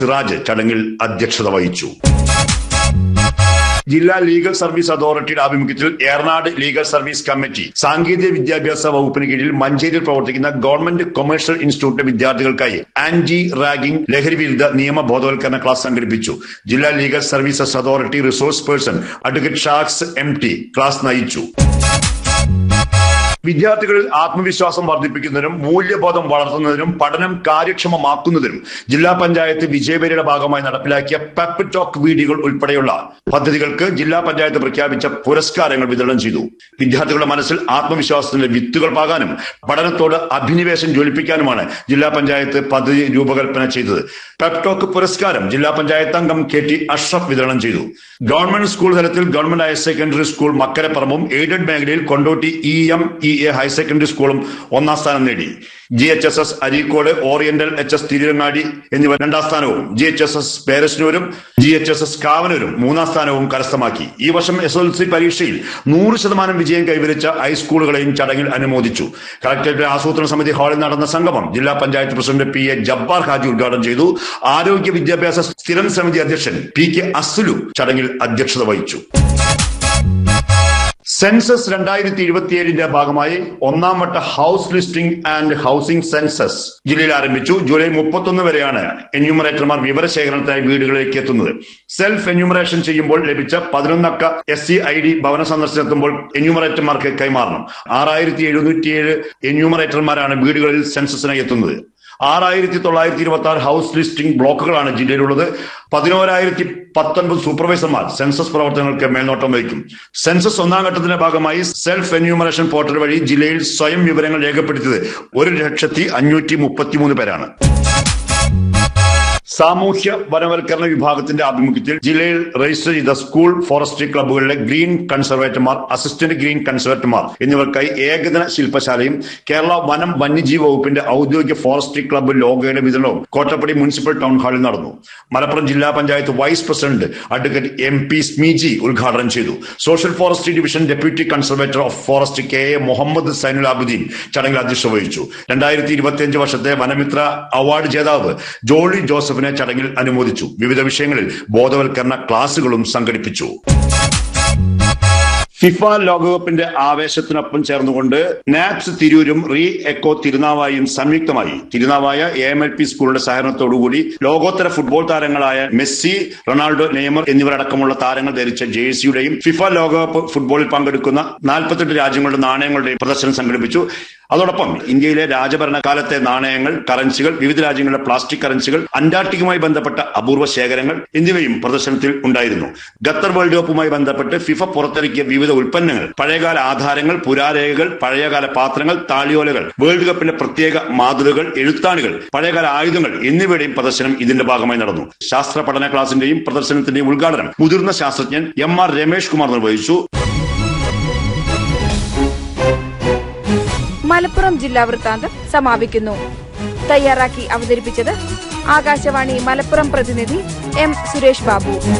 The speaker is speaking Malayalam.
സിറാജ് ചടങ്ങിൽ അധ്യക്ഷത വഹിച്ചു ജില്ലാ ലീഗൽ സർവീസ് അതോറിറ്റിയുടെ ആഭിമുഖ്യത്തിൽ ഏറനാട് ലീഗൽ സർവീസ് കമ്മിറ്റി സാങ്കേതിക വിദ്യാഭ്യാസ വകുപ്പിന് കീഴിൽ മഞ്ചേരിയിൽ പ്രവർത്തിക്കുന്ന ഗവൺമെന്റ് കൊമേഴ്ഷ്യൽ ഇൻസ്റ്റിറ്റ്യൂട്ട് വിദ്യാർത്ഥികൾക്കായി ആന്റി റാഗിംഗ് ലഹരി വിരുദ്ധ നിയമ ബോധവൽക്കരണ ക്ലാസ് സംഘടിപ്പിച്ചു ജില്ലാ legal services authority resource person advocate ഷാക്സ് എം ടി ക്ലാസ് നയിച്ചു വിദ്യാർത്ഥികളിൽ ആത്മവിശ്വാസം വർദ്ധിപ്പിക്കുന്നതിനും മൂല്യബോധം വളർത്തുന്നതിനും പഠനം കാര്യക്ഷമമാക്കുന്നതിനും ജില്ലാ പഞ്ചായത്ത് വിജയപേരയുടെ ഭാഗമായി നടപ്പിലാക്കിയ പെപ്പ് ടോക്ക് വീഡിയോകൾ ഉൾപ്പെടെയുള്ള പദ്ധതികൾക്ക് ജില്ലാ പഞ്ചായത്ത് പ്രഖ്യാപിച്ച പുരസ്കാരങ്ങൾ വിതരണം ചെയ്തു വിദ്യാർത്ഥികളുടെ മനസ്സിൽ ആത്മവിശ്വാസത്തിന്റെ വിത്തുകൾ പാകാനും പഠനത്തോട് അഭിനിവേശം ജ്വലിപ്പിക്കാനുമാണ് ജില്ലാ പഞ്ചായത്ത് പദ്ധതി രൂപകൽപ്പന ചെയ്തത് പെപ്പ് ടോക്ക് പുരസ്കാരം ജില്ലാ പഞ്ചായത്ത് അംഗം കെ ടി അഷ്റഫ് വിതരണം ചെയ്തു ഗവൺമെന്റ് സ്കൂൾ തലത്തിൽ ഗവൺമെന്റ് ഹയർ സെക്കൻഡറി സ്കൂൾ മക്കരപ്പറമ്പും എയ്ഡഡ് മേഖലയിൽ Kondotty E M E A higher secondary സ്കൂളും ഒന്നാം സ്ഥാനം നേടി G H S S Areekode oriental H S Thiruvangadi എന്നിവ രണ്ടാം സ്ഥാനവും ജി എച്ച് എസ് എസ് പേരശ്നൂരും ജി എച്ച് എസ് എസ് കാവനൂരും മൂന്നാം സ്ഥാനവും കരസ്ഥമാക്കി ഈ വർഷം എസ് എൽ സി പരീക്ഷയിൽ നൂറ് ശതമാനം വിജയം കൈവരിച്ച ഹൈസ്കൂളുകളെയും ചടങ്ങിൽ അനുമോദിച്ചു കളക്ടറേറ്റ് ആസൂത്രണ സമിതി ഹാളിൽ നടന്ന സംഗമം ജില്ലാ panchayat president P A Jabbar Haji ഉദ്ഘാടനം ചെയ്തു ആരോഗ്യ വിദ്യാഭ്യാസ സ്ഥിരം സമിതി അധ്യക്ഷൻ പി കെ അസുലു ചടങ്ങിൽ അധ്യക്ഷത വഹിച്ചു സെൻസസ് രണ്ടായിരത്തി ഇരുപത്തിയേഴിന്റെ ഭാഗമായി ഒന്നാം വട്ട house listing and housing census ജില്ലയിൽ ആരംഭിച്ചു ജൂലൈ മുപ്പത്തൊന്ന് വരെയാണ് എന്യൂമറേറ്റർമാർ വിവരശേഖരണത്തിനായി വീടുകളിലേക്ക് എത്തുന്നത് സെൽഫ് എന്യൂമറേഷൻ ചെയ്യുമ്പോൾ ലഭിച്ച പതിനൊന്നക്ക എസ് സി ഐ ഡി ഭവന സന്ദർശനത്തുമ്പോൾ എന്യൂമറേറ്റർമാർക്ക് കൈമാറണം ആറായിരത്തി എഴുന്നൂറ്റിയേഴ് എന്യൂമറേറ്റർമാരാണ് വീടുകളിൽ സെൻസസിനായി എത്തുന്നത് ആറായിരത്തി തൊള്ളായിരത്തി ഇരുപത്തി ആറ് ഹൗസ് ലിസ്റ്റിംഗ് ബ്ലോക്കുകളാണ് ജില്ലയിലുള്ളത് പതിനോരായിരത്തി പത്തൊൻപത് സൂപ്പർവൈസർമാർ സെൻസസ് പ്രവർത്തനങ്ങൾക്ക് മേൽനോട്ടം വഹിക്കും സെൻസസ് ഒന്നാം ഘട്ടത്തിന്റെ ഭാഗമായി സെൽഫ് എന്യൂമറേഷൻ പോർട്ടൽ വഴി ജില്ലയിൽ സ്വയം വിവരങ്ങൾ രേഖപ്പെടുത്തിയത് ഒരു ലക്ഷത്തി അഞ്ഞൂറ്റി മുപ്പത്തിമൂന്ന് പേരാണ് സാമൂഹ്യ വനവൽക്കരണ വിഭാഗത്തിന്റെ ആഭിമുഖ്യത്തിൽ ജില്ലയിൽ രജിസ്റ്റർ ചെയ്ത സ്കൂൾ ഫോറസ്ട്രി ക്ലബ്ബുകളിലെ ഗ്രീൻ കൺസർവേറ്റർമാർ അസിസ്റ്റന്റ് ഗ്രീൻ കൺസർവേറ്റർമാർ എന്നിവർക്കായി ഏകദിന ശില്പശാലയും കേരള വനം വന്യജീവി വകുപ്പിന്റെ ഔദ്യോഗിക ഫോറസ്ട്രി ക്ലബ്ബ് ലോഗോയുടെ വിതരണവും കോട്ടപ്പടി മുനിസിപ്പൽ ടൗൺ ഹാളിൽ നടന്നു മലപ്പുറം ജില്ലാ panchayat vice president advocate M P Smiji ഉദ്ഘാടനം ചെയ്തു social forestry division deputy conservator of forest K A Muhammad Zainul Abuddin ചടങ്ങിൽ അധ്യക്ഷത വഹിച്ചു രണ്ടായിരത്തി ഇരുപത്തിയഞ്ച് വർഷത്തെ വനമിത്ര അവാർഡ് ജേതാവ് ജോളി ജോസഫിനെ ചടങ്ങിൽ അനുമോദിച്ചു വിവിധ വിഷയങ്ങളിൽ ബോധവൽക്കരണ ക്ലാസുകളും സംഘടിപ്പിച്ചു ഫിഫ ലോകകപ്പിന്റെ ആവേശത്തിനൊപ്പം ചേർന്നുകൊണ്ട് നാപ്സ് തിരൂരും റീ എക്കോ തിരുനാവായും സംയുക്തമായി Thirunavaya A M L P സ്കൂളിന്റെ സഹകരണത്തോടുകൂടി ലോകോത്തര ഫുട്ബോൾ താരങ്ങളായ മെസ്സി റൊണാൾഡോ നെയ്മർ എന്നിവരടക്കമുള്ള താരങ്ങൾ ധരിച്ച ജേഴ്സിയുടെയും ഫിഫ ലോകകപ്പ് ഫുട്ബോളിൽ പങ്കെടുക്കുന്ന നാൽപ്പത്തെട്ട് രാജ്യങ്ങളുടെ നാണയങ്ങളുടെയും പ്രദർശനം സംഘടിപ്പിച്ചു അതോടൊപ്പം ഇന്ത്യയിലെ രാജഭരണകാലത്തെ നാണയങ്ങൾ കറൻസികൾ വിവിധ രാജ്യങ്ങളുടെ പ്ലാസ്റ്റിക് കറൻസികൾ അന്റാർട്ടിക്കുമായി ബന്ധപ്പെട്ട അപൂർവ ശേഖരങ്ങൾ എന്നിവയും പ്രദർശനത്തിൽ ഉണ്ടായിരുന്നു ഖത്തർ വേൾഡ് കപ്പുമായി ബന്ധപ്പെട്ട് ഫിഫ പുറത്തിറക്കിയ വിവിധ ഉൽപ്പന്നങ്ങൾ പഴയകാല ആധാരങ്ങൾ പുരാരേഖകൾ പഴയകാല പാത്രങ്ങൾ താളിയോലകൾ വേൾഡ് കപ്പിന്റെ പ്രത്യേക മാതൃകകൾ എഴുത്താണികൾ പഴയകാല ആയുധങ്ങൾ എന്നിവയുടെയും പ്രദർശനം ഇതിന്റെ ഭാഗമായി നടന്നു ശാസ്ത്ര പഠന ക്ലാസിന്റെയും പ്രദർശനത്തിന്റെയും ഉദ്ഘാടനം മുതിർന്ന ശാസ്ത്രജ്ഞൻ എം ആർ രമേഷ് കുമാർ നിർവഹിച്ചു മലപ്പുറം ജില്ലാ വൃത്താന്തം സമാപിക്കുന്നു തയ്യാറാക്കി അവതരിപ്പിച്ചത് ആകാശവാണി മലപ്പുറം പ്രതിനിധി എം സുരേഷ് ബാബു